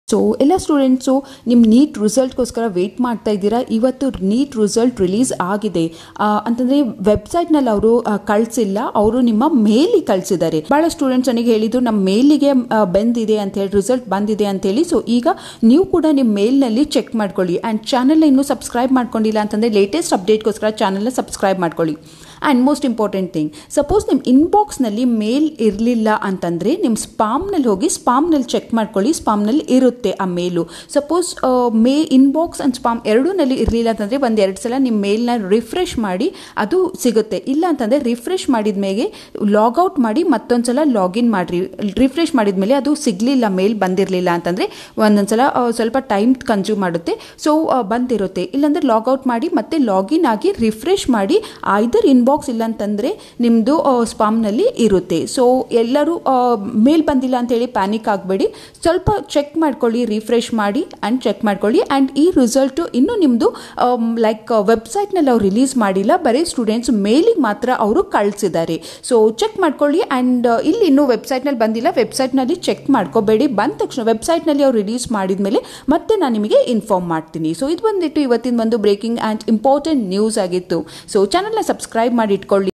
so ಎಲ್ಲ students ನಿಮ್ಮ neat ರಿಸಲ್ಟ್ಗೋಸ್ಕರ weight ಮಾಡ್ತಾ ಇದ್ದೀರಾ ಇವತ್ತು ನೀಟ್ ರಿಸಲ್ಟ್ ರಿಲೀಸ್ ಆಗಿದೆ ಆ, ಅಂತಂದ್ರೆ ವೆಬ್ಸೈಟ್ನಲ್ಲಿ ಅವರು ಕಳಿಸಿಲ್ಲ ಅವರು ನಿಮ್ಮ ಮೇಲಿಗೆ ಕಳಿಸಿದ್ದಾರೆ ಭಾಳ ಸ್ಟೂಡೆಂಟ್ಸ್ ನನಗೆ ಹೇಳಿದ್ರು ನಮ್ಮ ಮೇಲಿಗೆ ಆ, ಬಂದಿದೆ ಅಂತ ಹೇಳಿ ರಿಸಲ್ಟ್ ಬಂದಿದೆ ಅಂತ ಹೇಳಿ ಸೊ ಈಗ ನೀವು ಕೂಡ ನಿಮ್ಮ ಮೇಲ್ನಲ್ಲಿ ಚೆಕ್ ಮಾಡ್ಕೊಳ್ಳಿ ಆ್ಯಂಡ್ ಚಾನಲ್ನ ಇನ್ನೂ ಸಬ್ಸ್ಕ್ರೈಬ್ ಮಾಡ್ಕೊಂಡಿಲ್ಲ ಅಂತಂದರೆ ಲೇಟೆಸ್ಟ್ ಅಪ್ಡೇಟ್ಗೋಸ್ಕರ ಚಾನಲ್ನ ಸಬ್ಸ್ಕ್ರೈಬ್ ಮಾಡ್ಕೊಳ್ಳಿ and most important thing suppose ನಿಮ್ಮ ಇನ್ಬಾಕ್ಸ್ನಲ್ಲಿ ಮೇಲ್ ಇರಲಿಲ್ಲ ಅಂತಂದರೆ ನಿಮ್ಮ ಸ್ಪಾಮ್ನಲ್ಲಿ ಹೋಗಿ ಸ್ಪಾಮ್ನಲ್ಲಿ ಚೆಕ್ ಮಾಡ್ಕೊಳ್ಳಿ ಸ್ಪಾಮ್ನಲ್ಲಿ ಇರುತ್ತೆ ಆ mail suppose mail inbox and spam ಎರಡೂನಲ್ಲಿ ಇರಲಿಲ್ಲ ಅಂತಂದರೆ ಒಂದು ಎರಡು ಸಲ ನಿಮ್ಮ ಮೇಲ್ನ ರಿಫ್ರೆಶ್ ಮಾಡಿ ಅದು ಸಿಗುತ್ತೆ ಇಲ್ಲ ಅಂತಂದರೆ ರಿಫ್ರೆಶ್ ಮಾಡಿದ ಮೇಲೆ ಲಾಗೌಟ್ ಮಾಡಿ ಮತ್ತೊಂದು ಸಲ ಲಾಗಿನ್ ಮಾಡಿರಿ ರಿಫ್ರೆಶ್ ಮಾಡಿದ ಮೇಲೆ ಅದು ಸಿಗಲಿಲ್ಲ ಮೇಲ್ ಬಂದಿರಲಿಲ್ಲ ಅಂತಂದರೆ ಒಂದೊಂದು ಸಲ ಆ, ಸ್ವಲ್ಪ ಟೈಮ್ ಕನ್ಸ್ಯೂಮ್ ಮಾಡುತ್ತೆ ಸೊ ಬಂದಿರುತ್ತೆ ಇಲ್ಲಾಂದರೆ ಲಾಗೌಟ್ ಮಾಡಿ ಮತ್ತೆ ಲಾಗಿನ್ ಆಗಿ ರಿಫ್ರೆಶ್ ಮಾಡಿ ಐದರ್ ಇನ್ಬಾಕ್ಸ್ ಇಲ್ಲ ಅಂತಂದರೆ ನಿಮ್ಮದು ಸ್ಪಾಮ್ನಲ್ಲಿ ಇರುತ್ತೆ ಸೊ ಎಲ್ಲರೂ ಮೇಲ್ ಬಂದಿಲ್ಲ ಅಂತೇಳಿ ಪ್ಯಾನಿಕ್ ಆಗಬೇಡಿ ಸ್ವಲ್ಪ ಚೆಕ್ ಮಾಡ್ಕೊಳ್ಳಿ ರಿಫ್ರೆಶ್ ಮಾಡಿ ಆ್ಯಂಡ್ ಚೆಕ್ ಮಾಡ್ಕೊಳ್ಳಿ ಆ್ಯಂಡ್ ಈ ರಿಸಲ್ಟು ಇನ್ನೂ ನಿಮ್ಮದು ಲೈಕ್ ವೆಬ್ಸೈಟ್ನಲ್ಲಿ ಅವ್ರು ರಿಲೀಸ್ ಮಾಡಿಲ್ಲ ಬರೀ ಸ್ಟೂಡೆಂಟ್ಸ್ ಮೇಲಿಗೆ ಮಾತ್ರ ಅವರು ಕಳಿಸಿದ್ದಾರೆ ಸೊ ಚೆಕ್ ಮಾಡ್ಕೊಳ್ಳಿ ಆ್ಯಂಡ್ ಇಲ್ಲಿ ಇನ್ನೂ ವೆಬ್ಸೈಟ್ನಲ್ಲಿ ಬಂದಿಲ್ಲ ವೆಬ್ಸೈಟ್ನಲ್ಲಿ ಚೆಕ್ ಮಾಡ್ಕೋಬೇಡಿ ಬಂದ ತಕ್ಷಣ ವೆಬ್ಸೈಟ್ನಲ್ಲಿ ಅವ್ರು ರಿಲೀಸ್ ಮಾಡಿದ ಮೇಲೆ ಮತ್ತೆ ನಾನು ನಿಮಗೆ ಇನ್ಫಾರ್ಮ್ ಮಾಡ್ತೀನಿ ಸೊ ಇದು ಬಂದಿಟ್ಟು ಇವತ್ತಿನ ಒಂದು ಬ್ರೇಕಿಂಗ್ ಆ್ಯಂಡ್ ಇಂಪಾರ್ಟೆಂಟ್ ನ್ಯೂಸ್ ಆಗಿತ್ತು ಸೊ ಚಾನಲ್ನ ಸಬ್ಸ್ಕ್ರೈಬ್ ಮಾಡಿ ಇಟ್ಕೊಳ್ಳಿ